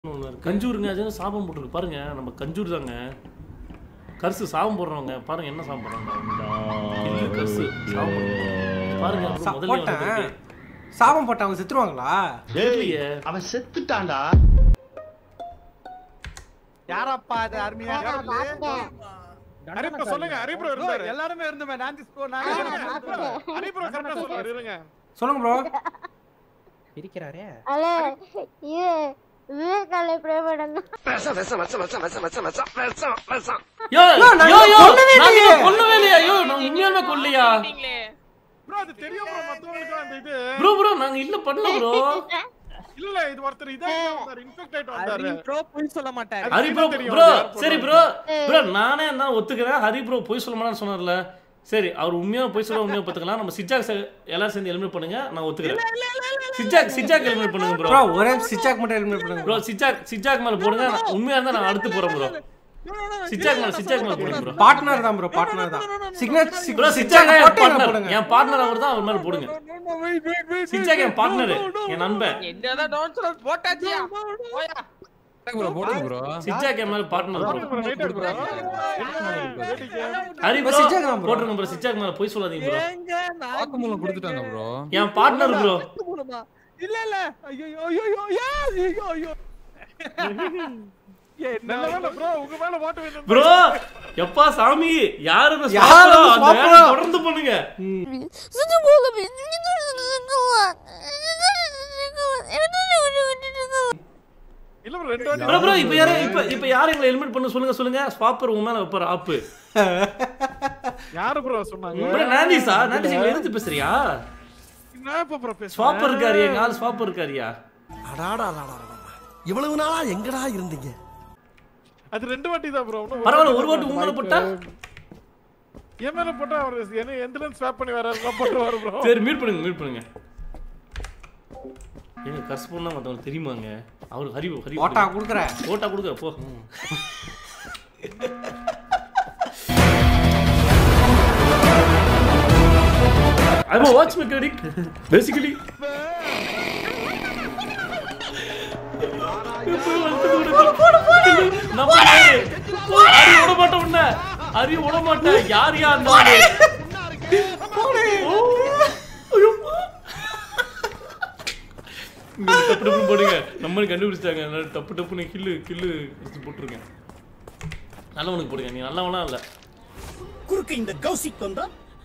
ஒண்ணு இருக்கு. கஞ்சூருங்க அது என்ன சாபம் போட்டுருக்கு பாருங்க நம்ம கஞ்சூர் தாங்க கரிசு சாபம் போடுறவங்க பாருங்க என்ன சாபம் போடுறாங்க கில்லு கரிசு சாபம் போடுறவங்க. பாருங்க அப்புறம் சா- முதல்ல போட்டேன் வந்திருக்கு. சாபம் போட்டவங்க செத்துருவாங்களா தெரியலையே. அவன் செத்துட்டான்டா யாரப்பா அது அருமையா ஹரிப்ரோ சொல்லுங்க ஹரிப்ரோ இருந்தாரு எல்லாருமே இருந்தோமே நான் ப்ரோ ஹரிப்ரோ கரெக்டா சொல்றாரு இருங்க சொல்லுங்க ப்ரோ இருக்கிறாரே ಅಲ್ಲ ಇದು ವಿವೇಕಾಲಯ ಪ್ರೇಮಡನ್ನ யோ, நான் யோ, யோ, கொல்லவே நாங்க இல்லையே. கொல்லவே இல்லையா யோ நான் உண்மையாலுமே கொல்லையா ப்ரோ அது தெரியும் ப்ரோ மத்தவங்களுக்கு அந்த இது ப்ரோ ப்ரோ நாங்க இல்ல பண்ணல ப்ரோ இல்ல இது ஒருத்தர் இதா வந்தாரு இன்ஃபெக்ட் ஆயிட்டு வந்தாரு ப்ரோ போய் சொல்ல மாட்டாரு அது ஹரி ப்ரோ எனக்கு தெரியும், ப்ரோ யார் போடுறது. சரி ப்ரோ ப்ரோ நானே தான் ஒத்துக்கிறேன் ஹரி ப்ரோ போய் சொல்ல மாட்டான்னு சொன்னார்ல சரி அவர் உண்மையா போய் சொல்ல உண்மையா பார்த்துக்கலாம் நம்ம சிஜாக் ச- எல்லாரும் சேர்ந்து எலிமினேட் பண்ணுங்க நான் ஒத்துக்கிறேன் சிஜாக் சிஜாக் எலிமினேட் பண்ணுங்க ப்ரோ ப்ரோ ஒரே சிச்சாக் மட்டும் எலிமினேட் பண்ணுங்க ப்ரோ சிஜாக் சிஜாக் மேல போடுங்க நான் உண்மையா இருந்தா நான் அடுத்து போறேன் ப்ரோ சிஜாக் மேல சிஜாக் மேல போடுங்க ப்ரோ பார்ட்னர் தான் ப்ரோ பார்ட்னர் தான் சிக்னேட் ப்ரோ சிஜாக் என் போட்டு எனக்கு பார்ட்னர் போடுங்க என் பார்ட்னர் அவர் தான் அவர் மேல போடுங்க சிஜாக் என் பார்ட்னர் என் நண்பன் என்னதான் டவுன் சொல்ல போட்டாச்சியா போயா ப்ரோ போடுங்க ப்ரோ சிஜாக் என் மேல partner bro bro right bro என்ன வேடிக்கை? ஹரி ப்ரோ, ப்ரோ சிஜாக் தான் bro. போட்டுருங்க ப்ரோ சிஜாக் மேல போய் சொல்லாதீங்க ப்ரோ ஏங்க நான் வாக்குமூலம் கொடுத்துட்டாங்க ப்ரோ என் பார்ட்னர் ப்ரோ போடுமா இல்ல இல்ல ஐயோ ஐயோ ஐயோ ஐயோ ஐயோ நல்ல வேளை ப்ரோ உங்க மேல ஓட்டு வேணும் ப்ரோ எப்பா சாமி யாரு இந்த யாரு swap-ஓ? இந்த அந்த swap-ஓ? வேலையை தொடர்ந்து பண்ணுங்க இல்ல ப்ரோ ரெண்டு வாட்டி ப்ரோ ப்ரோ இப்போ யாரு இப்போ இப்போ யார் எங்களை எலிமினேட் பண்ண சொல்லுங்க சொல்லுங்க ஸ்வாப்பர் உங்க மேல வைப்பார் ஆப்பு யாரு ப்ரோ சொன்னாங்க ப்ரோ நாண்டிஸா நாண்டிஸ் எங்களை எதிர்த்து பேசுறியா நான் இப்ப ப்ரோ பேசுறேன் ஸ்வாப்பர் இருக்காரு எங்க ஆள் ஸ்வாப்பர் இருக்காரியா இவ்வளவு நாளா எங்கடா இருந்தீங்க அது ரெண்டு வாட்டி தான் ப்ரோ பரவாயில்ல ஒரு வாட்டி உங்க மேல போட்டா என் மேல போட்டா அவர் என்ன எந்த ஸ்வாப் பண்ணி வர எல்லாம் போட்டுருவாரு ப்ரோ சரி மீட் பண்ணுங்க மீட் பண்ணுங்க ஏங்க கர்ஸ் பண்ணா மத்தவங்களுக்கு தெரியுமாங்க அவருக்கு ஹரி ஹரி ஓட்டா குடுக்குறேன் போட்டா கொடுக்குற போ I'm a watch mechanic, basically. நம்ம யாரு? அறிவு விட மாட்டோம் உன்னை. அறிவு விட மாட்டேன். யார் யா அந்த ஆளு? ஓ, ஐயோ. இங்க ஒரு டப்பு டப்புன்னு போடுங்க நம்ம கண்டுபிடிச்சிட்டாங்க அதனால டப்பு டப்புன்னு கில்லு கில்லு எடுத்து போட்டுருங்க நல்லவனுக்கு போடுங்க நீ நல்லவனா இல்ல குறுக்கு இந்த கௌசிக் வந்தா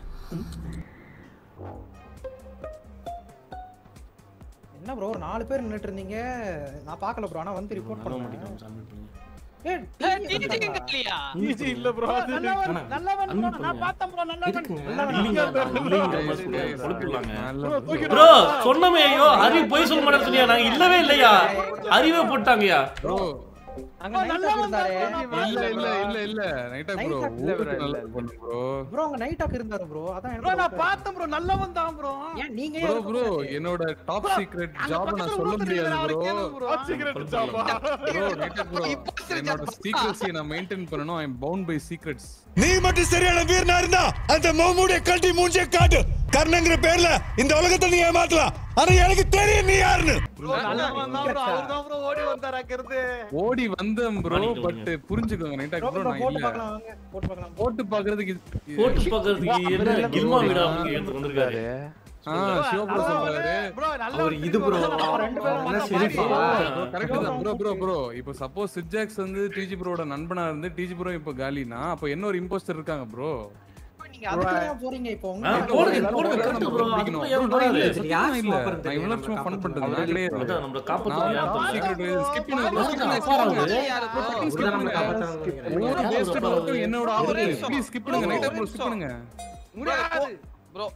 என்ன ப்ரோ ஒரு நாலு பேர் நின்னுட்டு இருந்தீங்க நான் பார்க்கல ப்ரோ ஆனா வந்து ரிப்போர்ட் நல்லவன் பண்ணேன் மாட்டிக்காம submit பண்ணுங்க. ஏய், டிஜி இல்லையா ஈஸி இல்ல ப்ரோ அது அண்ணா, நல்லவன் unmute bro, நான் பண்ணுங்க. பார்த்தேன் ப்ரோ நல்லவன் எதுக்குங்க இல்லைங்க, இல்லைங்க, மாதிரி சொல்லுங்க, குழப்பிடலாங்க. நல்ல தூக்கி ப்ரோ சொன்னமே ஐயோ அறிவு போய் சொல்ல மாட்டேன்னு சொன்னியா நாங்க இல்லவே இல்லையா அறிவே போட்டாங்கயா ப்ரோ அங்க நைட் ஆக் இருந்தாரு இல்ல இல்ல இல்ல இல்ல நைட்டா ப்ரோ Night ஊருக்கு bro, நல்லா பண்ணு ப்ரோ ப்ரோ அங்க நைட் ஆக் இருந்தாரு ப்ரோ அதான் ப்ரோ எனக்கு நான் doubt. பார்த்தேன் ப்ரோ நல்லவன் தான் ப்ரோ ஏன் நீங்க ப்ரோ ஏன் ப்ரோ என்னோட டாப் சீக்ரெட் ஜாப் நான் சொல்ல முடியாது ப்ரோ சீக்கிரம் ஜாபா ப்ரோ நைட்டா ப்ரோ என்னோட சீக்ரெட்ஸை நான் மெயின்டைன் பண்ணனும் I am bound by secrets நீ மட்டும் சரியான வீரனா இருந்தா அந்த மோமுடைய கழட்டி மூஞ்சே காட்டு கர்ணங்கிற பேர்ல இந்த உலகத்தை நீ ஏமாத்தலாம் ஆனா எனக்கு தெரியும் நீ யாருன்னு நல்லவன் தான் ப்ரோ அவர் தான் ப்ரோ ஓடி வந்தார் அங்கிருந்து ஓடி வந்தேன் ப்ரோ பண்ணிட்டு பட் புரிஞ்சுக்கோங்க நைட்டா bro, ப்ரோ bro, நான் போட்டு இல்ல பார்க்கலாம் வாங்க போட்டு பார்க்கலாம் போட்டு பாக்குறதுக்கு இது- போட்டு பாக்குறதுக்கு என்ன கில்மா வீடா அவங்க எடுத்து வந்திருக்காரு ஆ சிவப்ரோ சொல்றாரு ப்ரோ அவர் நல்லவன் இது ப்ரோ ரெண்டு பேரும் என்ன மாத்தி ஷெரீஃபா மாத்தி கரெக்ட் தான் ப்ரோ ப்ரோ ப்ரோ இப்போ சப்போஸ் சிஜாக்ஸ் வந்து டிஜி ப்ரோட நண்பனா இருந்து டிஜி ப்ரோ இப்போ காலினா அப்போ என்ன ஒரு இம்போஸ்டர் இருக்காங்க ப்ரோ நீங்க அதுக்கு ஏன் போறீங்க இப்போ ஆ, உங்க போடுங்க போடுங்க கரெக்ட் ப்ரோ அதுக்குள்ள ஏன் போறாரு சரி, யார் இல்ல swapper நான் தெரியும், இவ்வளவு நம்ம சும்மா ஃபன் காப்பாத்தணும். பண்றது நான் கிடையாது அதான் நம்மள காப்பாத்துறது யார் நான் தெரியல. சீக்ரெட் ஸ்கிப் பண்ணுங்க skip பண்ணுங்க, அப்பா skip பண்ணுங்க. இவர்தான் நம்மளை காப்பாத்தணும்னு நினைக்கிறேன். ஒரு waste மட்டும் என்னோட ஆர்டர் ப்ளீஸ் ஸ்கிப் பண்ணுங்க நைட் ப்ரோ ஸ்கிப் பண்ணுங்க முடியாது ப்ரோ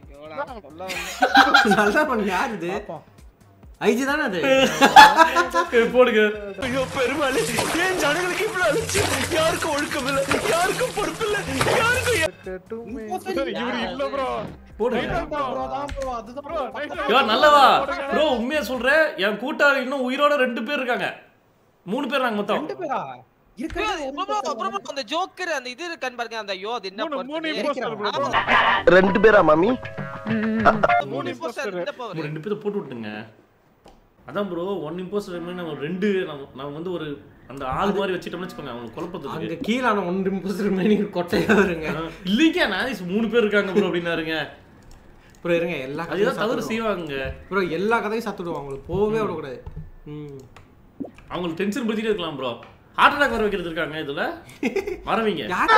நல்லா பண்ணு யார் இது ஐஜி தானே அது சரி, போடுங்க ஐயோ பெருமாளே ஏன் ஜனங்களுக்கு இவ்வளவு அழிச்சு யாருக்கும் ஒழுக்கம் இல்ல யாருக்கும் பொறுப்பு இல்ல யாருக்கும் சரி இவரு இல்ல ப்ரோ போடுங்க ப்ரோ தான் ப்ரோ அதுதான் ப்ரோ bro. யோ நல்லவா ப்ரோ உண்மையா சொல்றேன் என் கூட்டாளி இன்னும் உயிரோட ரெண்டு பேர் இருக்காங்க மூணு பேர் நாங்க மொத்தம் ரெண்டு பேரா இருக்கிறது ஒரு ப்ரோ பேர் ப்ரோ தான். அந்த ஜோக்கர் அந்த இது இருக்கான்னு பாருங்க அந்த ஐயோ அது என்ன மூணு மூணு பண்றது? இம்போஸ்டர் ப்ரோ ஆமா, ரெண்டு பேரா மாமி மூணு imposter, இந்த power. மூணு ரெண்டு பேரை போட்டு விட்டுங்க அதான் ப்ரோ ஒன் இம்போஸ்டர் மாதிரி நம்ம ரெண்டு நம்ம நம்ம வந்து ஒரு அந்த ஆள் மாதிரி வச்சுட்டோம்னு வச்சுக்கோங்க அவங்க குழப்பத்துக்கு அங்க கீழான ஒன்று இம்போஸ்டர் மேனி கொட்டையா வருங்க இல்லைங்க நானிஸ் மூணு பேர் இருக்காங்க ப்ரோ அப்படின்னாருங்க ப்ரோ இருங்க எல்லா அதுதான் தவறு கதையும் செய்வாங்க ப்ரோ எல்லா கதையும் சத்துடுவோம் அவங்களுக்கு போகவே விடக்கூடாது ம் அவங்களுக்கு டென்ஷன் படுத்திட்டே இருக்கலாம் ப்ரோ ஹார்ட் அட்டாக் வர வைக்கிறது இருக்காங்க இதுல வரவீங்க யார்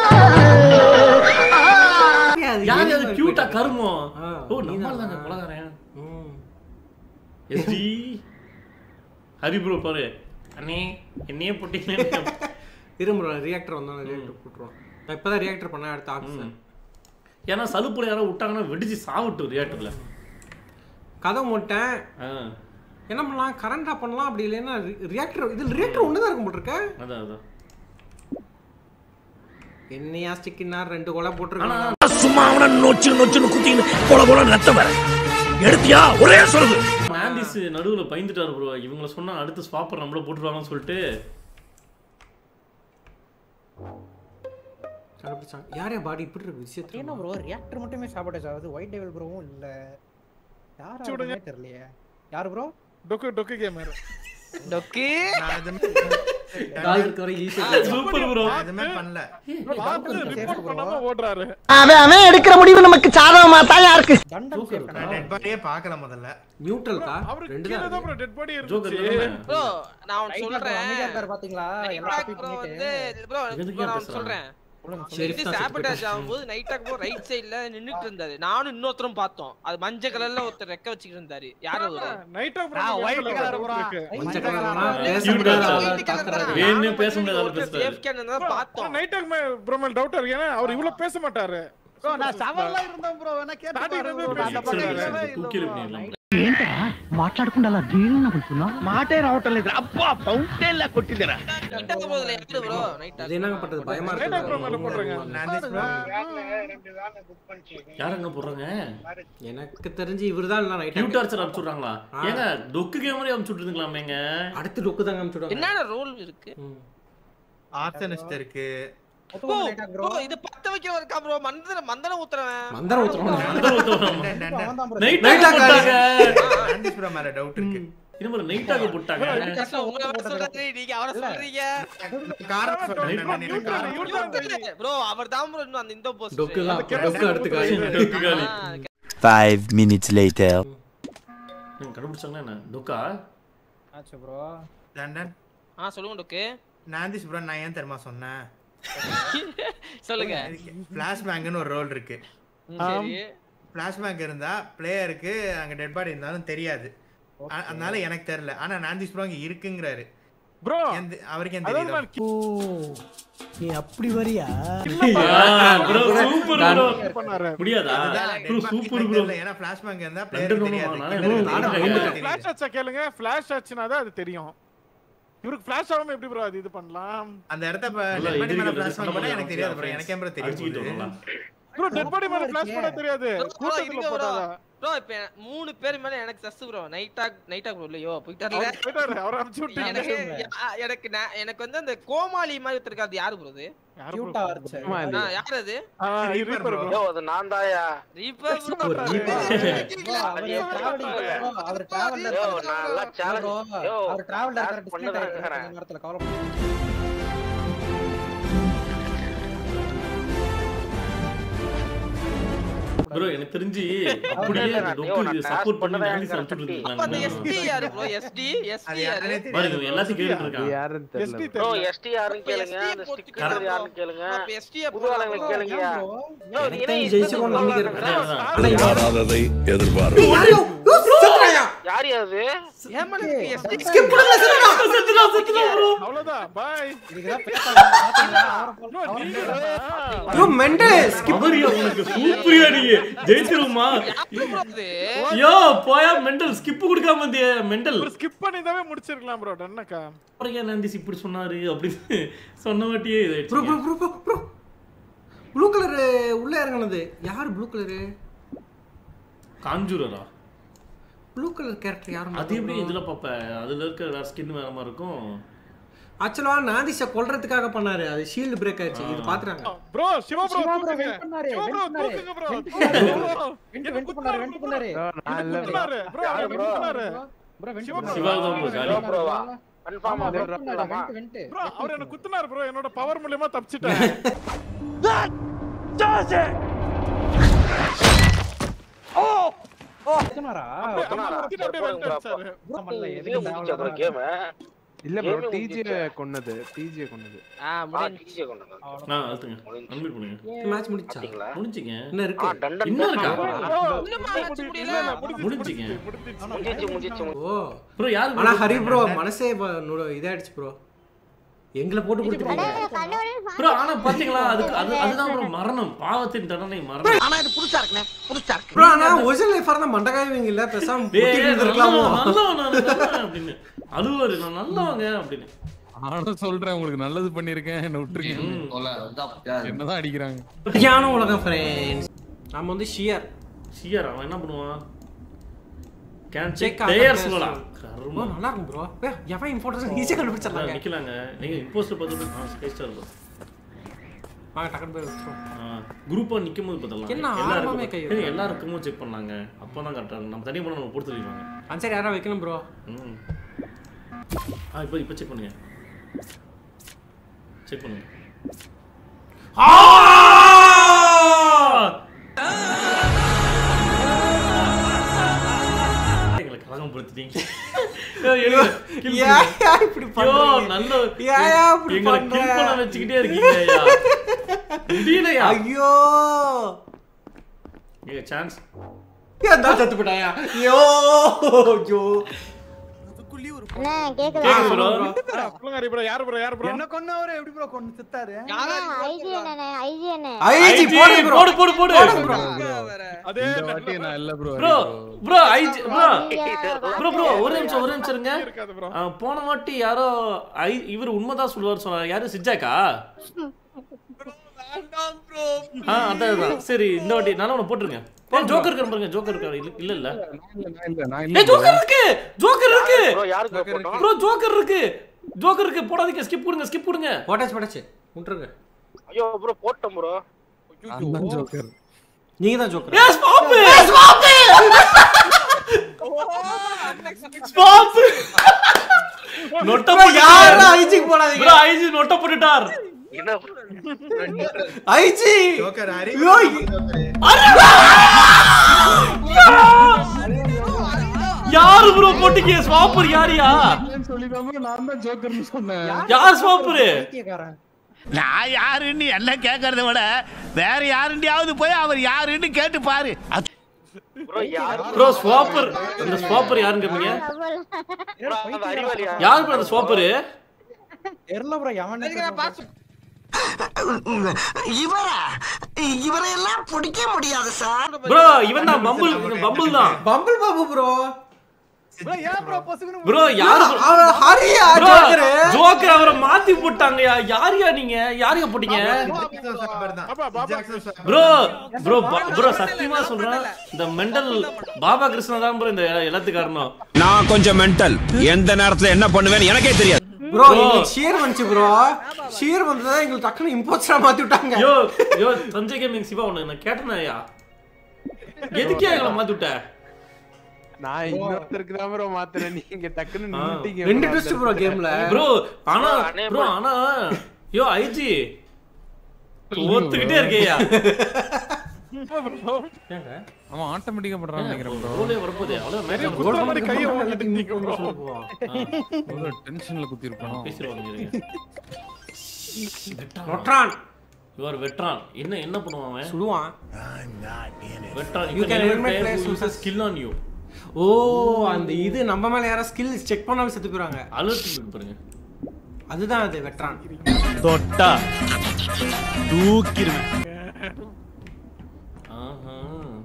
அது யார் என்ன அது மாதிரி கியூட்டா போயிட்டு? கருமோ ஆ, ஓ நீதான். நம்மால தாங்க கொலகாரன் ம். எஸ்டி ஹரி ப்ரோ பாரு அண்ணே என்னையே போட்டீங்க இரும்பு ரியாக்டர் வந்தா ரியாக்டர் போட்டுருவோம் நான் இப்பதான் ரியாக்டர் பண்ண அடுத்த ஆஃபீஸர் ஏன்னா சலுப்புல யாரோ விட்டாங்கன்னா வெடிச்சு சாவட்டும் ரியாக்டர்ல கதை மூட்டேன் என்ன பண்ணலாம் கரண்ட் ஆஃப் பண்ணலாம் அப்படி இல்லைன்னா ரியாக்டர் இதில் ரியாக்டர் ஒன்று தான் இருக்கும் போட்டிருக்க அதான் அதான் என்னையா ஸ்டிக்கினா ரெண்டு கொலை போட்டிருக்காங்க சும்மா அவன நொச்சு நொச்சுன்னு குத்தின்னு கொல கொல ரத்தம் வர எடுத்தியா ஒரே சொல்லுது ஆண்டிஸ் நடுவுல பயந்துட்டாரு ப்ரோ இவங்கள சொன்னா அடுத்து ஸ்வாப்பர் நம்மள போட்டுருவாங்கன்னு சொல்லிட்டு கண்டுபிடிச்சாங்க யார் யார் பாடி இப்படி இருக்கு விஷயத்துல என்ன ப்ரோ ரியாக்டர் மட்டுமே சாப்பிட்டாச்சு ஆகுது ஒயிட் டேபிள் ப்ரோவும் இல்ல யாரா சுடுங்க. இருக்குன்னே தெரியலையே யாரு ப்ரோ டொக்கு டொக்கு கேமர் டொக்கி கால் இருக்க வரை ஈஸியாக சூப்பர் ப்ரோ எதுவுமே பண்ணல பார்த்து ரிப்போர்ட் பண்ணாம ஓடுறாரு அவன் அவன் எடுக்கிற முடிவு நமக்கு சாதகமா தான் யாருக்கு தண்டம் நான் டெட் பாடியே பார்க்கல முதல்ல நியூட்ரல்கா அவரு ரெண்டு கீழே தான் தான் இருக்கு. ப்ரோ டெட் பாடி ஜோக்கர் இருந்துச்சு ப்ரோ நான் ஒன்னு அமைதியா சொல்றேன் இருக்காரு பாத்தீங்களா எல்லாம் நைட் காப்பி ப்ரோ பண்ணிட்டு வந்து ப்ரோ எதுக்கு நான் ஏன் ஒன்னு பேசுறாங்க? சொல்றேன் ஷெரீஃப் இது தான் செத்து சாபட்டாஜ் போயிட்டான். ஆகும்போது நைட் டாக் ரைட் சைடுல நின்னுட்டு இருந்தாரு நானும் இன்னொருத்தரும் பார்த்தோம் அது மஞ்சள் கலர்ல ஒருத்தர் ரெக்க வச்சுக்கிட்டு இருந்தாரு யாரு அவரு நைட் ஆஃப் நான் white colour bro. மஞ்சள் கலர்னா Cute பேச cute முடியாத ஆ ஆளா White colour தாக்குறாரு. தான். வேணும்னே நானும் பேச முடியாத ஆளு ஒருத்தர் பேசுறாரு. AFK ன்னு தான் பார்த்தோம் நைட் டாக் ப்ரோமல் டவுட் இருக்கு ஏன்னா அவர் இவ்வளவு பேச மாட்டாரு ப்ரோ நான் சவர்ல இருந்தேன் ப்ரோ வேணா கேட்டு Starting பாரு ல bro. இருந்தே அந்த சரி, பக்கம் சரி, இல்லவே சரி, இல்ல தூக்கில bro. பண்ணிடலாம் మాట్లాడకుండా దీనిని కొడుతున్నా మాటే రావటం లేదు అబ్బా ఫౌంటైన్ కొట్టిందిరా நைட் டாக் போதுல யாரு ப்ரோ நைட் அது என்னங்க பண்றது பயமா நைட் ஆஃப் ப்ரோமல் போடுறேங்க யார் அங்க போடுறாங்க எனக்கு தெரிஞ்சு இவர்தான் இல்ல நைட் கியூட்டார்ச்சர் அனுப்பிச்சுடுறாங்களா ஆ. ஏங்க டொக்கு கேமரே அனுப்பிச்சுட்டுருங்களாமேங்க அடுத்து டொக்கு தாங்க அனுப்பிச்சுடுவாங்க என்னென்ன ரோல் இருக்கு ஆர்த்தனிஸ்ட் இருக்கு ஓ bro, இது பத்த வைக்கிற இருக்கா ப்ரோ மந்தன மந்தன ஊத்துறவன் மந்திரம் ஊத்துறோம் மந்திரம் ஊத்துறோம். Ton, ton, ton. அவன் தான் bro. Night Night talk talk போட்டாங்க ஆண்டிஸ் ப்ரோ மேல டவுட் இருக்கு இன்னும் நைட் டாக் போட்டாங்க கஷ்டம் உங்களை வேற சொல்றாரு நீங்க அவரை சொல்றீங்க காரணம் சொல்றேன் Bro, நான் neutral, காரணம் neutral. ப்ரோ அவர் தான் ப்ரோ இன்னும் அந்த இந்த போஸ்ட் டொக்கு தான் டொக்கு அடுத்து காலி டொக்கு காலி Five minutes later. நீங்க கண்டுபிடிச்சாங்களா என்ன டொக்கா ஆச்சு ப்ரோ டன், டன். ஆ சொல்லுங்க டொக்கு நாந்திஸ் ப்ரோ நான் ஏன் தெரியுமா சொன்னேன் சொல்லுங்க ஃபிளாஷ் பேங்க்னு ஒரு ரோல் இருக்கு ம், சரி ஃபிளாஷ் பேங்க் இருந்தா பிளேயருக்கு அங்க டெட் பாடி இருந்தாலும் தெரியாது அ- அதனால எனக்கு தெரியல ஆனா நாந்திஸ் ப்ரோ அங்க இருக்குங்கிறாரு ப்ரோ எந்த- அவருக்கு ஏன் அதாவது தெரியுது நான் நீ அப்படி வரியா ப்ரோ சூப்பர் ப்ரோ பண்ணாரு முடியாதா ப்ரோ சூப்பர் ப்ரோ ஏன்னா ஃபிளாஷ் பேங்க் இருந்தா ரெண்டு பிளேயருக்கு நோமா தெரியாது நானே கிட்ட நானே தெரியாது. நானே தெரியாது. ஃபிளாஷ் ஆச்சா கேளுங்க ஃபிளாஷ் ஆச்சுனா தான் அது தெரியும் இவருக்கு ஃபிளாஷ் ஆகாம எப்படி ப்ரோ அது இது பண்ணலாம் அந்த இடத்த இப்ப நல்லா டெட் பாடி மேல எதிரிகள் ஃபிளாஷ் சண்டை பண்ணா எனக்கு போடுறாங்க தெரியாது ப்ரோ friends. எனக்கே ப்ரோ அடிச்சுக்கிட்டு தெரியும் வரலாம். ப்ரோ டெட் பாடி மேல ஃபிளாஷ் பண்ண தெரியாது Bro, கூட்டத்துல இருங்க bro. போட்டாதான் ப்ரோ இப்ப மூணு பேர் மேல எனக்கு sus bro night talk night talk bro இல்லையோ போயிட்டார்ல அவர் போயிட்டாரு அவரை அனுப்பிச்சு விட்டீங்க எனக்கு யா- எனக்கு நான் எனக்கு வந்து அந்த கோமாளி மாதிரி ஒருத்தர் அது யாரு ப்ரோ அது யாரு bro? கியூட்டா இருந்துச்சு ஆ, யார் அது ஆ, Reaper Reaper bro. bro. அது நான் தாயா ரீபர் ஒரு ப்ரோ Reaper. Bro, அவரு traveling bro, அவரு travel ல யோ இருக்காரு. நான் எல்லாம் bro, சேலஞ்ச் யோ அவரு travel ல இருக்காரு, disconnect பண்ணதான் ஆயிட்டாரு இருக்கிறேன். கொஞ்ச நேரத்துல, கவலைப்படாதீங்க. ப்ரோ எனக்கு தெரிஞ்சு அப்படியே இல்ல, அந்த ஐயோ, டொக்கு நான் சப்போர்ட் task பண்ணி பண்ணதான் டான்ஸ் எனக்கு அனுப்பிச்சுட்டு அப்ப அந்த இருக்காங்க எஸ்டி யாரு ப்ரோ எஸ்டி அது எஸ்டி யாரு யாருன்னே பாருங்க தெரியாது இவன் எல்லாத்தையும் கேட்டுட்டு இருக்கான் யாருன்னு SD தெரியல ப்ரோ தெரியல. எஸ்டி யாருன்னு கேளுங்க ST அந்த போட்டுக்கலாம் ஸ்டிக்கர் bro. யாருன்னு கேளுங்க அப்ப எஸ்டி புது ஆளுங்களுக்கு கேளுங்க ஏன் bro? யோ, இது என்ன எனக்கு இது ஜெயிச்சுக்கோன்னு நம்பிக்கை இது இருக்கு. அதான், அதான். ஆனா இவன் எதிர்பாராததை எதிர்பார்ப்பு யாரையோ யோ, செத்துறாயா? யார் அது ஏமால இருக்கு எஸ்டி Skip பண்ணுங்க, செத்துறான். செத்துடா, செத்துடா bro. அவ்வளவுதான் பாய் இதுக்குதான் பேசாம பாத்தீங்களா? அவரை போல- ப்ரோ அவரை நீங்க போல- யோ, மெண்டே, skip அவரியா உனக்கு சூப்பரியா நீங்க ஜெயிச்சிருமா யாரு bro அது யோ போயா மெண்டல் ஸ்கிப் கொடுக்காம வந்தியே மெண்டல் ஒரு ஸ்கிப் பண்ணிதாவே முடிச்சிருக்கலாம் ப்ரோ டன்னக்கா அப்புறம் ஏன் நந்திஸ் இப்படி சொன்னாரு அப்படின்னு சொன்ன வாட்டியே ப்ரோ இதாயிடுச்சு bro bro bro bro blue colour உள்ள இறங்குனது யார் ப்ளூ கலரு காஞ்சூரரா ப்ளூ கலர் கேரக்டர் யாரும் அது எப்படி இதுல பாப்ப அதுல இருக்க வேற ஸ்கின் வேற மாதிரி இருக்கும் ஆக்சுவலா நாதிஷ கொல்றதுக்காக பண்ணாரு அது ஷீல்டு பிரேக் ஆயிடுச்சு இது பாத்துறாங்க bro Siva bro Siva bro தூக்குங்க vent பண்ணாரு, சிவா vent ப்ரோ பண்ணாரு. தூக்குங்க ப்ரோ vent பண்ணாரு. ப்ரோ vent- vent பண்ணாரு, vent பண்ணாரு. குத்துனாரு ப்ரோ யாரு அவர் bro? குத்துனாரு ப்ரோ வெண்ட் சிவா தான் bro ஜாலி. ப்ரோ அவர் என்ன குத்துனாரு ப்ரோ என்னோட பவர் மூலியமா தப்பிச்சிட்டேன் இல்ல ப்ரோ டிஜே கொன்னது டிஜே கொன்னது ஆ முடிஞ்சு ஆ அழுத்துங்க அன்மியூட் பண்ணுங்க மேட்ச் முடிச்சா முடிஞ்சுங்க என்ன இருக்கு இன்னும் இருக்கா முடிஞ்சுங்க முடிஞ்சுங்க ஓ ப்ரோ யாரு ஆனா ஹரி ப்ரோ மனசே ப- நுட- இதாயிடுச்சு ப்ரோ எங்களை போட்டு கொடுத்துட்டீங்க ப்ரோ ஆனா பாத்தீங்களா அதுக்கு அது அதுதான் ப்ரோ மரணம் பாவத்தின் தண்டனை மரணம் ஆனா இது புதுசா இருக்குண்ணே புதுசா இருக்கு ப்ரோ ஆனா ஒரிஜினல் லைஃபா இருந்தா மண்டகாயவங்க இல்ல பேசாம டேய், புத்தி இருந்திருக்கலாமோ நல்லவன், நல்லவன், நான் நல்லவன் அப்படின்னு அழுவாரு நான் நல்லவங்க அப்படின்னு நானும் சொல்றேன் உங்களுக்கு நல்லது பண்ணிருக்கேன் என்ன விட்டுருக்கேன் என்னதான் அடிக்கிறாங்க சரியான உலகம் ஃப்ரெண்ட்ஸ் நாம வந்து ஷியர் சிஆர் அவன் என்ன பண்ணுவான் can Check check other players players. சொல்லலாம் ப்ரோ கருமம் நல்லா இருக்கும் ப்ரோ எவன் இம்பார்ட்டன்ஸ் ஈஸியா கண்டுபிடிச்சிடலாங்க நிக்கலாங்க நீங்க இம்போஸ்டர் பார்த்துட்டு ஆ ஸ்கை ஸ்டார் இருக்கும் வாங்க டக்குனு போய் வச்சுருவோம் குரூப்பா நிக்கும் போது பார்த்தலாம் என்ன ஆரம்பமே கை எல்லாருக்கும் எல்லாருக்கும் செக் பண்ணாங்க அப்பதான் கரெக்டா நம்ம தனியா போனா நம்ம போட்டு தெரியுவாங்க ஆன்சர் யாரா வைக்கணும் ப்ரோ ம் ஆ இப்போ இப்போ செக் பண்ணுங்க செக் பண்ணுங்க எங்களை கலகப்படுத்திட்டீங்க ஏன் இப்படி பண்றீங்க? நல்ல ஏன் இப்படி எங்களை பண்ற? கில் பண்ண வச்சுக்கிட்டே இருக்கீங்க ஐயா முடியலையா ஐயோ நீங்க சான்ஸ் ஏன் தான் செத்து போட்டாயா ஐயோ ஐயோ அண்ணா கேக்குதா கேக்குது ப்ரோ சொல்லுங்க ஹரி ப்ரோ யாரு ப்ரோ யாரு ப்ரோ என்ன கொன்னவரு எப்படி ப்ரோ கொன்னு செத்தாரு ஐஜி அண்ணே ஐஜி அண்ணே ஐஜி போடு bro. போடு போடு போடு அதே இந்த வாட்டி நான் இல்ல bro bro bro IG bro bro bro ஒரு நிமிஷம் ஒரு நிமிஷம் இருங்க இருக்காது ப்ரோ ஆ, போன வாட்டி யாரோ ஐ இவர் உண்மைதான் சொல்லுவார் சொன்னார் யாரு சிஜாக்கா ஆ அதான் அதான் சரி இந்த வாட்டி நல்லா உன போட்டுருங்க ஏய் ஜோக்கர் இருக்காரு பாருங்க ஜோக்கர் இருக்காரு இல்ல இல்ல இல்ல நான் இல்ல நான் ஏய் இல்ல ஜோக்கர் இருக்கு ஜோக்கர் இருக்கு யாருக்கு போட்டோம் ப்ரோ ஜோக்கர் இருக்கு ஜோக்கர் இருக்கு போடாதீங்க ஸ்கிப் கொடுங்க ஸ்கிப் கொடுங்க போட்டாச்சு போட்டாச்சு விட்டுருங்க ஐயோ ப்ரோ போட்டோம் ப்ரோ நான் தான் ஜோக்கர் நீங்க தான் ஜோக்கர் ஏய் ஸ்பாப் ஸ்பாப் நொட்ட யாரா போட்டுட்டார் ஐஜிக்கு போடாதீங்க ப்ரோ ஐஜி நொட்ட போட்டுட்டார் ஐஜி ஜோக்கர் ஹரி ஐயோ, யாரு ப்ரோ போட்டீங்க ஸ்வாப்பர் யாரியா சொல்லிடாம நான் தான் ஜோக்கர்னு சொன்னேன் யார் ஸ்வாப்பர் பைத்தியக்காரன் நான் யாருன்னு எல்லாம் கேட்கறத விட வேற யாருண்டியாவது போய் அவர் யாருன்னு கேட்டு பாரு அது ப்ரோ யார் ப்ரோ ஸ்வாப்பர் அந்த ஸ்வாப்பர் யாருன்னு கேப்பீங்க யார் ப்ரோ அந்த ஸ்வாப்பர் தெரியல ப்ரோ எவன் இவரா இவரையெல்லாம் பிடிக்க முடியாது சார் ப்ரோ இவன் தான் பம்பிள் பம்பிள் தான் பம்பிள் பாபு ப்ரோ ப்ரோ ஏன் ப்ரோ பொசுக்குன்னு ப்ரோ யாரு bro? அவர் ஹரியா ப்ரோ ஜோக்கர் ஜோக்கர் அவரை மாத்தி போட்டாங்கயா யாரியா நீங்க யாரையா போட்டீங்க ப்ரோ ப்ரோ ப்ரோ சத்தியமா சொல்றேன் இந்த மெண்டல் பாபா கிருஷ்ணா தான் ப்ரோ இந்த எல்லாத்துக்கு காரணம் நான் கொஞ்சம் மென்டல் எந்த நேரத்துல என்ன பண்ணுவேன்னு எனக்கே தெரியாது ப்ரோ எங்களுக்கு ஷியர் வந்துச்சு ப்ரோ ஷியர் வந்ததா எங்களுக்கு டக்குனு இம்போஸ்டரா மாத்தி விட்டாங்க yo yo Sanjay gaming Siva உனக்கு நான் கேட்டேனாயா எதுக்கே எங்களை மாத்தி விட்ட நான் இன்னொருத்தருக்கு தான் ப்ரோ மாத்துறேன் நீங்க டக்குன்னு நின்னுட்டீங்க ரெண்டு ட்விஸ்ட் ப்ரோ கேம்ல ப்ரோ ஆனா ப்ரோ ஆனா யோ ஐஜி ஒத்துக்கிட்டே இருக்கேயா அவன் ஆட்டோமேட்டிக்கா பண்றான்னு நினைக்கிறேன் ப்ரோ ரோலே வரப்போதே அவ்வளவு நிறைய மேட்டர் குத்துற மாதிரி கையை ஓங்கிட்டு நிக்க ப்ரோ டென்ஷன்ல குத்தி இருப்பானோ பேசிடுவாங்க நொட்ரான் இவர் வெட்ரான் என்ன என்ன பண்ணுவான் அவன் சுடுவான் வெட்ரான் You you can can eliminate eliminate players players skill on you ஓ அந்த இது நம்ம மேல யாரா ஸ்கில் செக் பண்ணாம செத்து போறாங்க அலர்ட் இருக்கு பாருங்க அதுதான் அது வெட்ரான் தொட்டா தூக்கிடுவேன் ஆஹா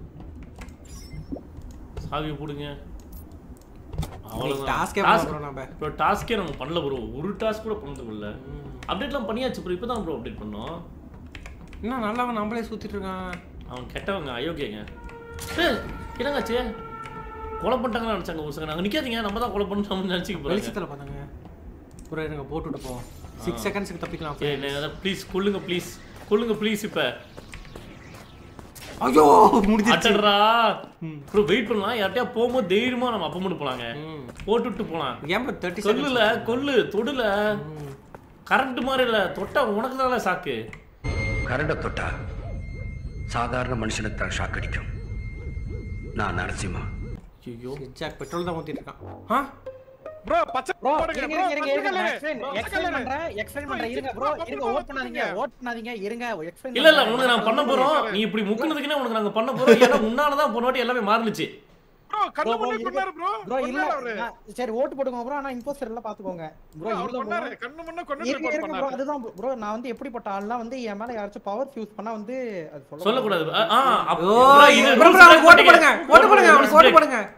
சாவி போடுங்க task ஏ பண்ணல bro நம்ம. ப்ரோ டாஸ்கே நம்ம பண்ணல ப்ரோ ஒரு டாஸ்க் கூட பண்ணது இல்ல அப்டேட்லாம் பண்ணியாச்சு ப்ரோ இப்பதான் ப்ரோ அப்டேட் பண்ணோம் இன்னும் நல்லவன் நம்மளே சுத்திட்டு இருக்கான் அவன் கெட்டவங்க அயோக்கியங்க ஏய், என்னங்காச்சு கொலை பண்ணிட்டாங்கன்னு நினைச்சாங்க ஒரு செகண்ட் அங்க நிக்காதீங்க நம்ம தான் கொலை பண்ணோம்னு நினைச்சுக்க போறாங்க வெளிச்சத்துல பார்த்தாங்க ப்ரோ இருங்க போட்டுட்டு போவோம் சிக்ஸ் செகண்ட்ஸ்க்கு தப்பிக்கலாம் ஏய் ப்ளீஸ் கொல்லுங்க ப்ளீஸ் கொல்லுங்க ப்ளீஸ் இப்ப ஐயோ முடிஞ்சிருச்சு அட்டடா ப்ரோ வெயிட் பண்ணலாம் யார்ட்டையா போகும்போது தைரியமா நம்ம அப்ப மட்டும் போலாங்க போட்டுட்டு போலாம் ஏன் ப்ரோ தேர்ட்டி கொல்லுல கொல்லு தொடுல கரண்ட் மாதிரி இல்ல தொட்டா உனக்கு தானே சாக்கு கரண்ட தொட்டா சாதாரண மனுஷனுக்கு தான் ஷாக் அடிக்கும் நான் நரசிம்மா ஐயோ ஜாக் பெட்ரோல் தான் ஊத்திட்டு இருக்கான் ஆ ப்ரோ பச்சை ப்ரோ போடுங்க இருங்க bro, இருங்க இருங்க பச்சை இருங்க கலரு. எக்ஸ்பிளைன் பச்சை எக்ஸ்பிளைன் கலரு. பண்றேன் எக்ஸ்பிளைன் பண்றேன் இருங்க ப்ரோ இருங்க ஓட் பண்ணாதீங்க ஓட் பண்ணாதீங்க இருங்க எக்ஸ்பிளைன் இல்ல இல்ல உனக்கு நான் பண்ண போறோம் நீ இப்படி முக்குனதுக்குனே உனக்கு நாங்க பண்ண போறோம் ஏன்னா முன்னாலதான் போன வாட்டி எல்லாமே மாறுனுச்சு ப்ரோ கண்ணு முன்னாடி கொண்டாரு ப்ரோ ப்ரோ இல்ல கொன்னாரு அவரு நான் சரி ஓட்டு போடுங்க ப்ரோ ஆனா இம்போஸ்டர் எல்லாம் பாத்துக்கோங்க ப்ரோ அவர் இல்ல கொன்னாரு bro. கண்ணு முன்ன கொண்டு இருங்க இருங்க ப்ரோ பண்ணாரு அதுதான் ப்ரோ நான் வந்து எப்படிப்பட்ட ஆள்லாம் வந்து என் மேல யாராச்சும் பவர் ஃபியூஸ் பண்ணா வந்து அது சொல்ல சொல்லக்கூடாது ஆ, ஆ, அப்ப- ஓ bro, இது ப்ரோ rules ப்ரோ break ஓட்டு போடுங்க பண்ணீங்க. ஓட்டு போடுங்க rules அவனுக்கு ஓட்டு break. போடுங்க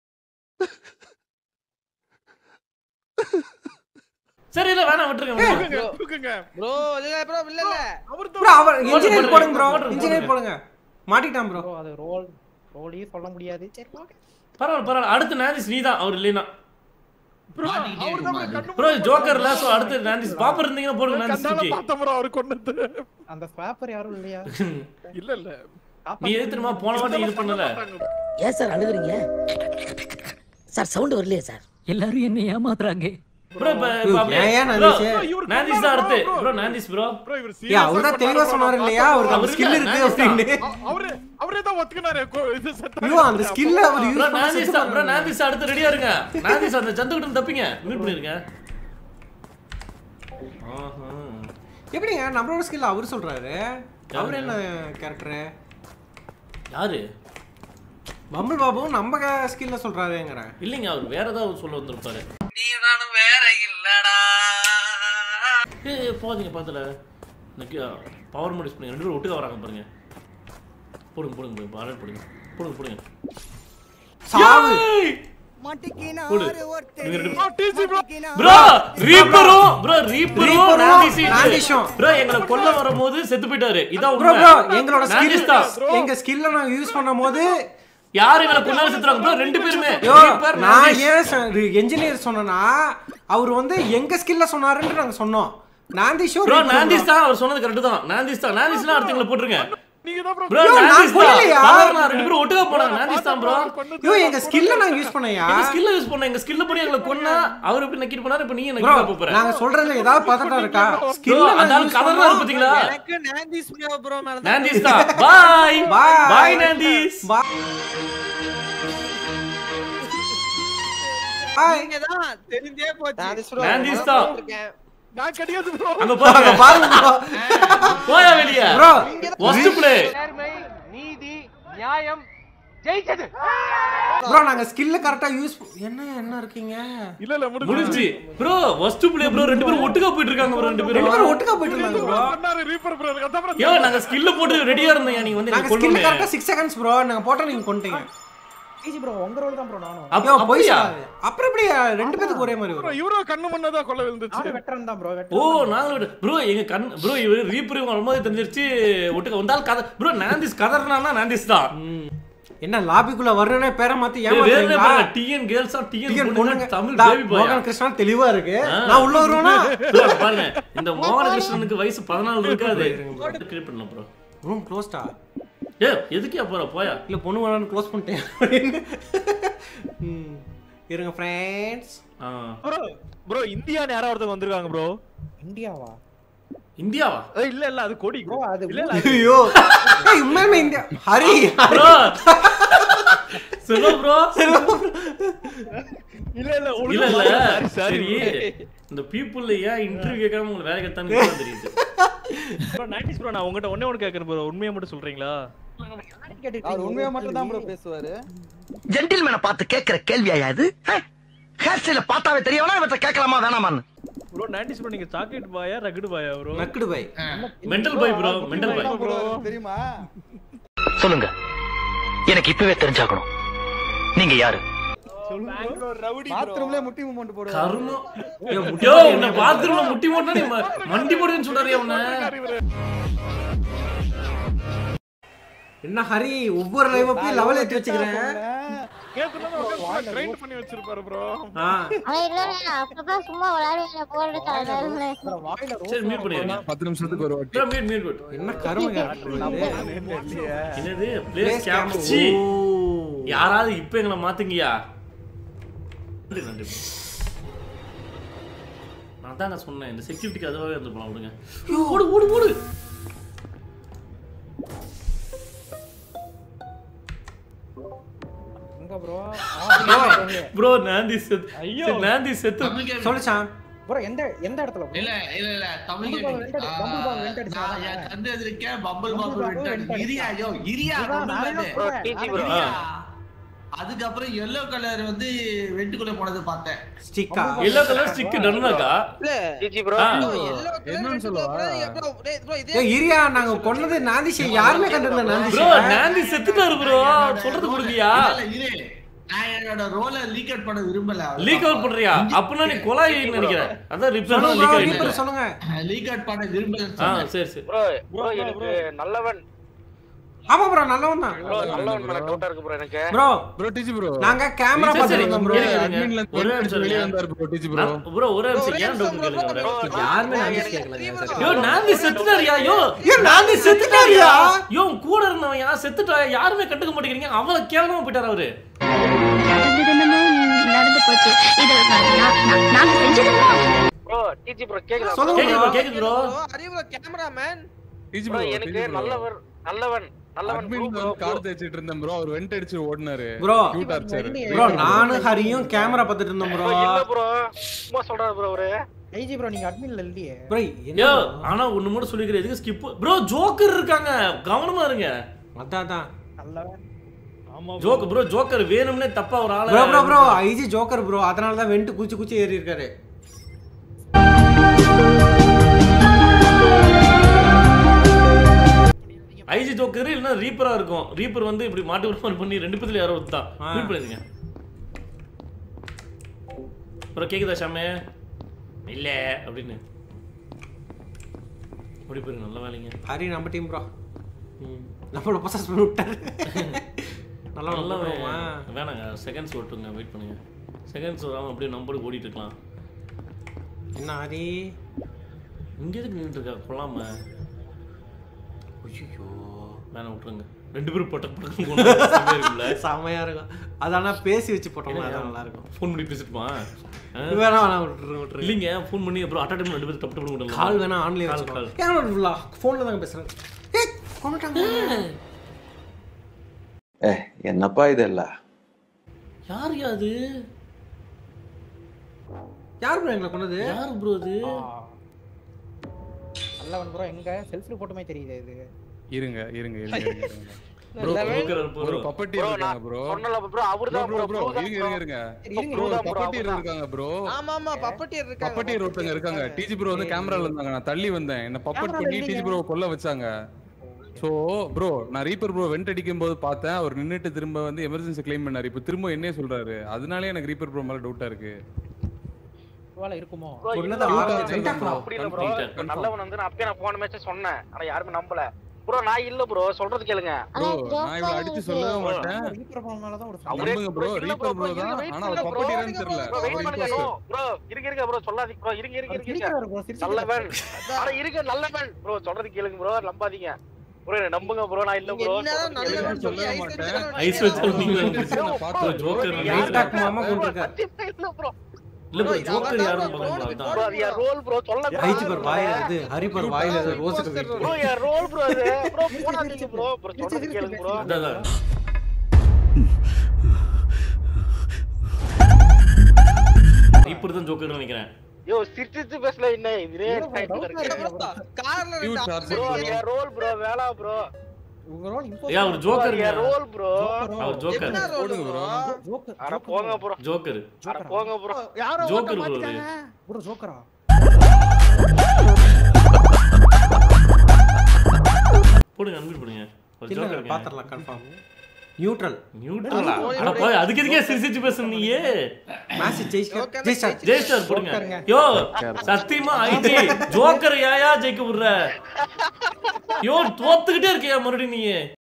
சரி இல்ல வேணாம் விட்டுருங்க விட்டுருங்க. தூக்குங்க தூக்குங்க ப்ரோ இல்ல ப்ரோ இல்ல இல்ல அவர் ப்ரோ அவர் இன்ஜினியர் போடுங்க, போடுங்க ப்ரோ போடுங்க, இன்ஜினியர் போடுங்க மாட்டிட்டான் ப்ரோ ப்ரோ அது ரோல் ரோலே சொல்ல முடியாது சரி ஓகே பரவாயில்ல பரவாயில்ல அடுத்து நாந்திஸ் நீ தான் அவர் இல்லைனா ப்ரோ அவர் தான் கண்ணு ப்ரோ ஜோக்கர்ல சோ அடுத்து நாந்திஸ் பாப்பர் இருந்தீங்கன்னா போடுங்க நாந்திஸ் கண்ணால தூக்கி பார்த்த ப்ரோ அவர் கொன்னது அந்த ஸ்வாப்பர் யாரும் இல்லையா இல்ல இல்ல நீ எது தெரியுமா போன வாட்டி இது பண்ணல ஏன் சார் அழுகுறீங்க சார் சவுண்ட் வரலையே சார் எல்லாரும் என்ன ஏமாத்துறாங்க ப்ரோ இப்ப இப்ப அப்படியே- ஏன் ஏன் bro, நாந்திஸ்? நாந்திஸ் தான் அடுத்து ப்ரோ நாந்திஸ் ப்ரோ ப்ரோ இவர் ஏ அவர் தான் தெளிவா சொன்னாரு இல்லையா அவருக்கு அந்த அவரு ஸ்கில் இல்ல, இருக்கு நாந்திஸ் அப்படின்னு அவரே அவரே தான் ஒத்துக்கினாரு கொ- இது செத்தா ஐயோ அந்த ஸ்கில் அவர் ப்ரோ யூஸ் பண்ண நாந்திஸ் தான் ப்ரோ நாந்திஸ் அடுத்து ரெடியா இருங்க நாந்திஸ் அந்த சந்துக்கிட்ட இருந்து தப்பிங்க மியூட் பண்ணிருங்க ஆஹா எப்படிங்க நம்மளோட ஸ்கில் அவர் சொல்றாரு அவர் என்ன கேரக்டர் யாரு பம்பிள் பாபுவும் நம்ம ஸ்கில்ல சொல்றாருங்கிறேன் இல்லைங்க அவர் வேற ஏதாவது சொல்ல வந்திருப்பாரு ஏ போகாதீங்க பாத்துல பவர் மோடிஸ் பண்ணுங்க ரெண்டு பேரும் ஒட்டுக்கா வராங்க பாருங்க போடுங்க போடுங்க போடுங்க பாரல் போடுங்க போடுங்க போடுங்க சாவு போடு நீங்க ரெண்டு ப்ரோ டிசி ப்ரோ ப்ரோ ரீப்பரும் ப்ரோ ரீப்பரும் ரீப்பரும், நாந்திஸும் நாந்திஸும். ப்ரோ எங்களை கொல்ல வரும்போது செத்து போயிட்டாரு இதான் ப்ரோ உண்மை ப்ரோ எங்களோட நாந்திஸ் தான் ஸ்கில் எங்க ஸ்கில்ல நாங்க யூஸ் பண்ணும்போது யாரு எங்களை கொன்னாலும் செத்துறாங்க ப்ரோ ரெண்டு பேருமே யோ ரீப்பர் நான் நாந்திஸ் ஏன் என்ஜினியர் சொன்னேன்னா அவர் வந்து எங்க ஸ்கில்ல சொன்னாருன்னு நாங்க சொன்னோம் நாந்தி ஷோ ப்ரோ நாந்திஸ் தான் அவர் சொன்னது கரெக்ட் தான் நாந்திஸ் தான் நாந்திஸ்லாம் அடுத்தவங்களை போட்டுருங்க நீங்க தான் ப்ரோ ப்ரோ யோ, நான் நாந்திஸ் தான் கொல்லலையா? சாதாரண ரெண்டு பேரும் ஒட்டுக்கா போனாங்க நாந்திஸ் தான் ப்ரோ யோ எங்க ஸ்கில்ல நாங்க யூஸ் பண்ணையா எங்க ஸ்கில்ல யூஸ் பண்ண எங்க ஸ்கில்ல படி எங்களை கொன்னா அவர் எப்படி நக்கிட்டு போனாரு இப்ப நீங்க ப்ரோ நக்கிட்டு போற நாங்க சொல்றதுல ஏதாவது பதட்டம் இருக்கா ப்ரோ ஸ்கில்ல அந்த நாங்க ஆளு யூஸ் கதறா பண்ணோம் பாத்தீங்களா எனக்கு நாந்திஸ் ப்ரோ மேல தான் நாந்திஸ் தான் பாய் Bye. பாய் நாந்திஸ் Bye. Bye. நீங்க தான் தெரிஞ்சே போச்சு நாந்திஸ் தான் நான் கிடையாது ப்ரோ அங்க அங்க பாருங்க பாருங்க bro. போயா வெளிய Bro, ஃபர்ஸ்ட் பிளே நீதி நியாயம் ஜெயிச்சது ப்ரோ நாங்க ஸ்கில்ல கரெக்டா யூஸ் என்ன என்ன இருக்கீங்க இல்ல இல்ல முடிஞ்சு முடிஞ்சு ப்ரோ ஃபர்ஸ்ட் பிளே ப்ரோ ரெண்டு பேரும் ஒட்டுக்கா போயிட்டு இருக்காங்க ப்ரோ ரெண்டு ரெண்டு பேரும் பேரும் ஒட்டுக்கா போயிட்டு இருந்தாங்க ப்ரோ பண்ணாரு ரீப்பர் ப்ரோ அதான் ப்ரோ யோ நாங்க ஸ்கில்ல போட்டு ரெடியா இருந்தோம் நீங்க வந்து நாங்க எங்களை ஸ்கில்ல கொல்லுங்க கரெக்டா 6 செகண்ட்ஸ் ப்ரோ நாங்க போட்டா நீங்க கொண்டீங்க ஈஸி ப்ரோ உங்க ரோல் தான் ப்ரோ நானும் அப்ப ஐயோ போய் அப்படியா அப்புறம் எப்படி ரெண்டு பேத்துக்கு ஒரே மாதிரி ப்ரோ வரும் இவரோ கண்ணு முன்னதான் கொல்ல விழுந்துச்சு நானும் வெட்டரன் தான் ப்ரோ ஓ வெட்டரன் நாங்களும் ப்ரோ எங்க கண் ப்ரோ இவர் ரீப்பர் இவங்க வரும்போது தெரிஞ்சிருச்சு ஒட்டுக்க வந்தால் கதை ப்ரோ நாந்திஸ் கதர்னா நாந்திஸ் தான் என்ன லாபிக்குள்ள வரணும்னே பேரை மாத்தி வேற ஏமாத்துறீங்களா டிஎன் கேர்ள்ஸா டிஎன் டிஎன் பொண்ணுங்க பொண்ணுங்க தமிழ் தா, பேபி பாய் மோகன் கிருஷ்ணா தெளிவா இருக்கு நான் உள்ள வருவேனா ப்ரோ பாருங்க இந்த மோகன கிருஷ்ணனுக்கு வயசு 14 இருக்காது கிரியேட் பண்ணலாம் ப்ரோ ரூம் க்ளோஸ்டா ஏ எதுக்கியா போற போயா இல்ல பொண்ணு வேணாம்னு க்ளோஸ் பண்ணிட்டேன் அப்படின்னு. ம். இருங்க ஃப்ரெண்ட்ஸ் ஆ. ப்ரோ ப்ரோ இந்தியான்னு யாரோ ஒருத்தர் வந்திருக்காங்க ப்ரோ இந்தியாவா இந்தியாவா இல்ல இல்ல அது கொடி ப்ரோ அது இல்ல இல்ல ஐயோ ஏய் உண்மையுமே India Hari bro Selva bro இல்ல இல்ல இல்ல இல்ல சாரி சரி இந்த பீப்புள் ஏன் இன்டர்வியூ கேட்காம உங்களுக்கு வேலை கேட்டான்னு தெரியுது ப்ரோ நைன்டிஸ் ப்ரோ நான் உங்ககிட்ட ஒண்ணே ஒன்று கேட்கறேன் ப்ரோ உண்மையை மட்டும் சொல்றீங்களா அவர் உண்மையா மட்டும் தான் ப்ரோ பேசுவாரு ஜென்டில்மேனை பார்த்து கேட்கிற கேள்வியா இது ஹேர் ஸ்டைல பார்த்தாவே தெரியவனா இவற்றை கேட்கலாமா வேணாமான்னு ப்ரோ நைன்டிஸ் ப்ரோ நீங்க சாக்லேட் பாயா ரகடு பாயா ப்ரோ நக்குடு பை mental boy bro mental boy bro தெரியுமா சொல்லுங்க எனக்கு இப்பவே தெரிஞ்சாகணும் நீங்க யாரு பாத்ரூம்ல முட்டி மூமெண்ட் போடுவாரு கருமம் யோ உன்னை பாத்ரூம்ல முட்டி போட்டா நீ ம- மண்டி போடுன்னு சொல்றாரு உன்னை என்ன ஹரி ஒவ்வொரு லைவ் போய் லெவல் ஏத்தி வச்சுக்கிறேன் நேத்துல இருந்து உட்கார்ந்து grind பண்ணி வச்சிருப்பாரு ப்ரோ ஆ ஆனா இல்லண்ணே அப்பதான் சும்மா விளையாடுவீங்க போட்டு தலைவர்களே சரி மீட் பண்ணிருங்க பத்து நிமிஷத்துக்கு ஒரு வாட்டி ப்ரோ மீட் மீட் மீட் என்ன கரும கேரக்டர் என்னது Place பிளேஸ் camp. கேம்ப் சி யாராவது இப்போ எங்களை மாத்துங்கயா நன்றி நன்றி bro. நான் தான் நான் சொன்னேன் இந்த செக்யூரிட்டிக்கு அதுவாகவே இருந்துருக்கலாம் விடுங்க ஐயோ, ஓடு ஓடு ஓடு எங்க ப்ரோ ப்ரோ நாந்தி செத்து ஐயோ நாந்தி செத்து சொல்லிச்சான் ப்ரோ எந்த எந்த இடத்துல bro? இல்ல இல்ல இல்ல தமிழ் Bumble Bumble vent அடி- Bumble Bumble vent அடிச்சா நான் தானே? என் தந்தை எதிர்க்க பம்பிள் Bumble பாம்பு Bumble வெண்ட் vent இரியா அடிச்சா. ஐயோ இரியா இதான் Bumble நான் என்ன vent. சொல்றேன்? TG bro. இரியா. அதுக்கப்புறம் எல்லோ கலர் வந்து வெண்ட்டுக்குள்ள போனது பார்த்தேன் ஸ்டிக்கா எல்லோ கலர் ஸ்டிக் டன்னாக்கா இல்ல ஆ. என்னன்னு சொல்லுவா ஏய் இரியா நாங்க கொன்னது நாந்திஷை யாருமே கண்டிருந்த ப்ரோ நாந்திஷை நாந்தி செத்துட்டாரு ப்ரோ சொல்றது கொடுக்கியா இல்ல, இரு நான் என்னோட ரோலை லீக் அவுட் பண்ண விரும்பல லீக் அவுட் பண்றியா அப்படின்னா நீ கொலாய் நினைக்கிறேன் அதான் ரிப்ளை சொல்லுங்க லீக் bro, அவுட் reaper சொல்லுங்க லீக் அவுட் பண்ண விரும்பல ஆ சரி சரி ப்ரோ ப்ரோ எனக்கு நல்லவன் ஆமா ப்ரோ நல்லவன் தான் ப்ரோ நல்லவன் மேல டவுட்டா இருக்கு ப்ரோ எனக்கு ப்ரோ ப்ரோ டிஜி ப்ரோ நாங்க கேமரா சரி, சரி, பார்த்துட்டு ப்ரோ இருங்க, இருங்க. அட்மின்ல இருந்து ஒரே நிமிஷம் வெளியே இருங்க. வந்தாரு ப்ரோ டிஜி ப்ரோ ப்ரோ ஒரே நிமிஷம் ஏன் டவுட் கேளுங்க அவரை. யாருமே நாந்திஷ் கேட்கல யோ நாந்தி செத்துட்டாரியா யோ ஏன் நாந்தி செத்துட்டாரியா யோ உன் கூட இருந்தவன் யா செத்துட்டா யாருமே கண்டுக்க மாட்டேங்கிறீங்க அவள கேவலமா போயிட்டாரு அவரு நடந்து போச்சு இது நாங்க செஞ்சதெல்லாம் ப்ரோ டிஜி ப்ரோ கேக்குதா சொல்லுங்க கேக்குது bro. ப்ரோ கேக்குது ப்ரோ அறிவுல கேமராமேன் டிஜி ப்ரோ ப்ரோ எனக்கு நல்லவர் நல்லவன் நல்லவன் அட்மின்ல வந்து கார் தேய்ச்சிட்டு இருந்தேன் ப்ரோ அவர் வெண்ட் அடிச்சு ஓடினாரு Bro. கியூட் அடிச்சாரு ப்ரோ நானும் ஹரியும் கேமரா பார்த்துட்டு இருந்தோம் ப்ரோ இல்ல ப்ரோ சும்மா சொல்றாரு ப்ரோ அவரு ஐஜி ப்ரோ நீங்க அட்மின்ல இல்லையே ப்ரோ யோ என்ன ஆனா ஒண்ணு மட்டும் சொல்லிக்கிறேன் எதுக்கு ஸ்கிப் ப்ரோ ஜோக்கர் இருக்காங்க கவனமா இருங்க அதான் அதான் நல்லவன் ஜோக் ப்ரோ ஜோக்கர் வேணும்னே தப்பா ஒரு ஆளை bro bro bro IG joker bro அதனால தான் வெண்ட் குச்சி குச்சி ஏறி இருக்காரு ஐஜி ஜோக்கர் இல்லைன்னா ரீப்பரா இருக்கும் ரீப்பர் வந்து இப்படி மாட்டு விடுமாறு பண்ணி ரெண்டு பேத்துல யாரோ ஒருத்தான் ஆ. மீட் பண்ணிருங்க ப்ரோ கேக்குதா ஷாமே இல்ல அப்படின்னு அப்படி போயிருங்க நல்ல வேலைங்க ஹரி நம்ம டீம் ப்ரோ நம்மள பொசஸ் பண்ணி விட்டாரு நல்லா நல்லா நல்லா வேணாங்க செகண்ட்ஸ் ஓட்டுங்க வெயிட் பண்ணுங்க செகண்ட்ஸ் வராம அப்படியே நம்பருக்கு ஓடிட்டு இருக்கலாம் என்ன ஹரி இங்க எதுக்கு நின்றுட்டு இருக்கா கொள்ளாம ஐயோ வேணாம் விட்டுருங்க ரெண்டு பேரும் பட்டக் பட்டக்கு இருக்கும்ல செமையா இருக்கும் அது ஆனா பேசி வச்சு போட்டோம்னா அதான் நல்லா இருக்கும் ஃபோன் பண்ணி பேசிட்டுமா வேணாம் வேணாம் விட்டுரு விட்டுரு இல்லைங்க ஃபோன் பண்ணி அப்புறம் அட்டை டைம் ரெண்டு பேரும் டப்பு டப்பு விடலாம் கால் வேணா ஆன்லைன் கால் வச்சுக்கோ கால் ஏன் ஃபுல்லா ஃபோன்ல தாங்க பேசுறேன் ஏய் கொண்டுட்டாங்க ஏ என்னப்பா இதெல்லாம் யார் யாது யார் ப்ரோ எங்களை கொண்டது யார் ப்ரோ அது நல்லவன் ப்ரோ எங்க செல்ஃப் ரிப்போர்ட்டுமே தெரியுது இது இருங்க இருங்க இருங்க இருங்க, இருங்க ப்ரோ நல்லவன். ஒரு பப்பட்டி ப்ரோ இருக்காங்க நான் ப்ரோ சொன்னல ப்ரோ அவர்தான் ப்ரோ ப்ரோ ப்ரோ இருங்க இருங்க இருங்க ப்ரோ பப்பட்டியர் இருக்காங்க ப்ரோ ஆமா ஆமா பப்பட்டியர் இருக்காங்க பப்பட்டியர் ஒருத்தங்க இருக்காங்க டிஜி ப்ரோ வந்து கேமரால இருந்தாங்க நான் தள்ளி வந்தேன் என்ன பப்பட் Camera ல பண்ணி டிஜி இல்லைங்க. ப்ரோ கொல்ல வச்சாங்க சோ ப்ரோ நான் ரீப்பர் ப்ரோ வெண்ட் அடிக்கும் போது பார்த்தேன் அவர் நின்னுட்டு திரும்ப வந்து எமர்ஜென்சி க்ளைம் பண்ணாரு இப்போ திரும்ப என்னைய சொல்றாரு அதனாலே எனக்கு ரீப்பர் ப்ரோ மேல டவுட்டா இருக்கு ஒருவேளை இருக்குமோ ப்ரோ இல்ல கொன்னது bro, ஆறு இல்ல நிமிஷம் bro, தான். அப்படி இல்ல ப்ரோ Confirmed, இப்ப நல்லவன் வந்து நான் அப்பயே நான் போன மேட்ச் சொன்னேன் ஆனா யாருமே நம்பல ப்ரோ நான் இல்ல ப்ரோ சொல்றது கேளுங்க ப்ரோ நான் இவ்வளவு அடிச்சு சொல்லவே மாட்டேன் ரீப்பர் மேல தான் ஒரு அவரே நம்புங்க ப்ரோ இல்ல bro, ரீப்பர் ப்ரோ bro, தான் wait ஆனா அவர் பண்ணுங்க bro. பப்பட்டியர்னு தெரியல bro, wait அவர் பண்ணுங்க imposter. no, bro இருங்க இருங்க ப்ரோ சொல்லாதீங்க ப்ரோ இருங்க இருங்க இருங்க இருங்க சிரிக்கிறாரு ப்ரோ நல்லவன் சிரிக்கிறாரு ஆனா இருங்க நல்லவன் ப்ரோ சொல்றது கேளுங்க ப்ரோ நம்பாதீங்க ப்ரோ என்ன நம்புங்க ப்ரோ நான் இல்ல ப்ரோ என்னதான் நல்லவன் சொல்லி ஐஸ் வச்சாலும் ஐஸ் வச்சாலும் நீங்க நான் பார்த்தேன் ஜோக்கர் நைட் டாக் மாமா கொண்டிருக்காரு இல்ல ப்ரோ இல்ல ப்ரோ ஜோக்கர் யாரும் பாருங்க ப்ரோ அதான் அது யார் ரோல் ப்ரோ சொல்ல ஐஜி பர் வாயில இது ஹரி பர் வாயில இது ரோஸுக்கு வெயிட் ப்ரோ யார் ரோல் ப்ரோ அது ப்ரோ போடாதீங்க ப்ரோ ப்ரோ சொல்றது கேளுங்க ப்ரோ அதான் அதான். இப்படி தான் ஜோக்கர் நினைக்கிறேன் யோ சிரிச்சு பேசல என்ன இதுவே கார்ல Huge ரெண்டு charge. ப்ரோ யார் ரோல் ப்ரோ வேளா ப்ரோ உங்க ரோல் ஏய் அவர் ஜோக்கர் யார் ரோல் ப்ரோ அவர் ஜோக்கர் என்ன ரோல் போடுங்க ப்ரோ ஜோக்கர் அட போங்க ப்ரோ ஜோக்கர் அட போங்க ப்ரோ யாரோ ஜோக்கர் ஓட்ட ப்ரோ அது மாத்திட்டாங்க. ப்ரோ ஜோக்கரா போடுங்க அன்மியூட் பண்ணுங்க ஒரு இல்ல ஜோக்கர் பாத்துறலாம் கன்ஃபார்ம் நியூட்ரல் நியூட்ரலா அட போய் அதுக்கு எதுக்கே சிரிச்சு பேசுற நீயே மேட்ச் ஜெயிச்சா ஜெயிச்சா ஜெயிஸ்டார் போடுங்க யோ சத்தியமா ஐடி ஜோக்கர் ஏயா ஜெயிக்க விடுற யோ தோத்துக்கிட்டே இருக்கியா மறுபடியும் நீ